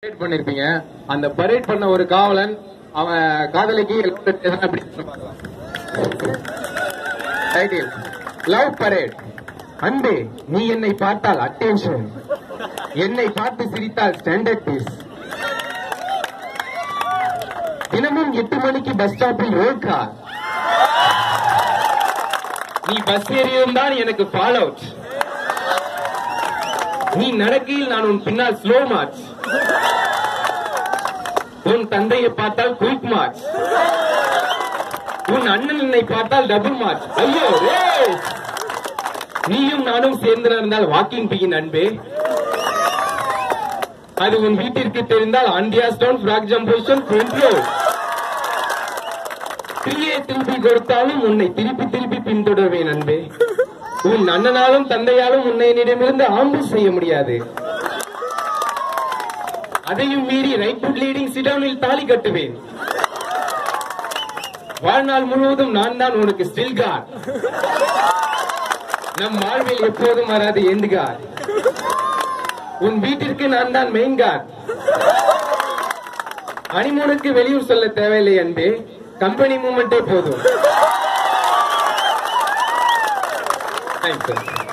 parade பண்ணிருப்பீங்க அந்த parade பண்ண ஒரு காவலன் அவன் காதலிக்கு டைட்டில் லவ் பரேட் அன்பே நீ என்னை பார்த்தால் அட்டென்ஷன் என்னை பார்த்து சிரித்தால் ஸ்டாண்டர்ட் பீஸ் தினமும் எட்டு மணிக்கு பஸ் ஸ்டாப்பில் ரோட் கார் நீ பஸ் ஏறியதும் தான் எனக்கு ஃபால் அவுட் நீ நடக்கையில் நான் உன் பின்னால் ஸ்லோ மார்ச் உன் தந்தையை பார்த்தால் குயிக் மார்ச் உன் அண்ணன் என்னை பார்த்தால் டபுள் மார்ச் ஐயோ ரேஸ் நீயும் நானும் சேர்ந்து நடந்தால் வாக்கிங் பிகின் அன்பே அது உன் வீட்டிற்கு தெரிந்தால் ஆண்டியா stone frog jump position front road த்ரீயே திருப்பி கொடுத்தாலும் உன்னை திருப்பி திருப்பி பின்தொடர்வேன் அன்பே உன் அண்ணனாலும் தந்தையாலும் உன்னை என்னிடமிருந்து ஆம்புல் செய்ய முடியாது அதையும் மீறி ரைட் ஃபுட் லீடிங் சிடவுனில் தாலி கட்டுவேன் வாழ்நாள் முழுவதும் நான் தான் உனக்கு ஸ்டில் கார் நம் வாழ்வில் எப்போதும் வராது எந்து கார் உன் வீட்டிற்கு நான் தான் மெயின் கார் அனிமூனுக்கு வெளியூர் சொல்ல தேவையில்லை அன்பே கம்பெனி மூமெண்டே போதும் தேங்க்ஸ் சார்